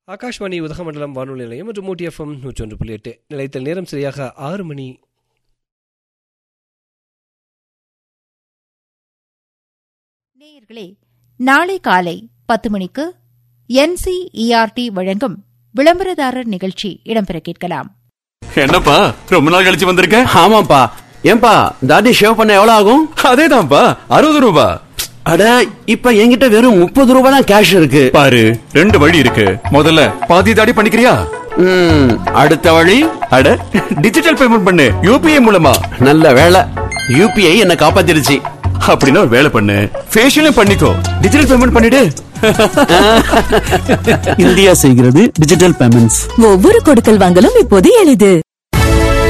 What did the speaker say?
ஆகாஷ்வாணி உதகமண்டலம் வானொலி நிலையம் மற்றும் ஊட்டி எஃப்எம் நூற்றி ஒன்று புள்ளி எட்டு நிலையத்தில் நேரம் சரியாக ஆறு மணி நேயர்களே நாளை காலை பத்து மணிக்கு என்சிஇஆர்டி வழங்கும் விளம்பரதாரர் நிகழ்ச்சி இடம்பெற கேட்கலாம் என்னப்பா ரொம்ப நாள் கழிச்சு வந்திருக்க ஆமாப்பா ஏன்பா தாடி ஷேவ் பண்ண எவ்வளவு ஆகும் அதேதான்ப்பா அறுபது ரூபா அட இப்ப என்கிட்ட வெறும் முப்பது ரூபாய் தான் கேஷ் இருக்கு பாரு ரெண்டு வழி இருக்கு முதல்ல பாதி தாடி பண்ணிக்கிறியா ம், அடுத்த வழி அட டிஜிட்டல் பேமெண்ட் பண்ணு யூபிஐ மூலமா நல்ல வேலை யூபிஐ என்ன காப்பாத்திருச்சு அப்படின்னா ஒரு வேலை பண்ணு ஃபேஷியலும் பண்ணிக்கோ டிஜிட்டல் பேமெண்ட் பண்ணிடு இந்தியா செய்கிறது டிஜிட்டல் பேமெண்ட்ஸ் ஒவ்வொரு கொடுக்கல் வாங்கலும் இப்போது எளிது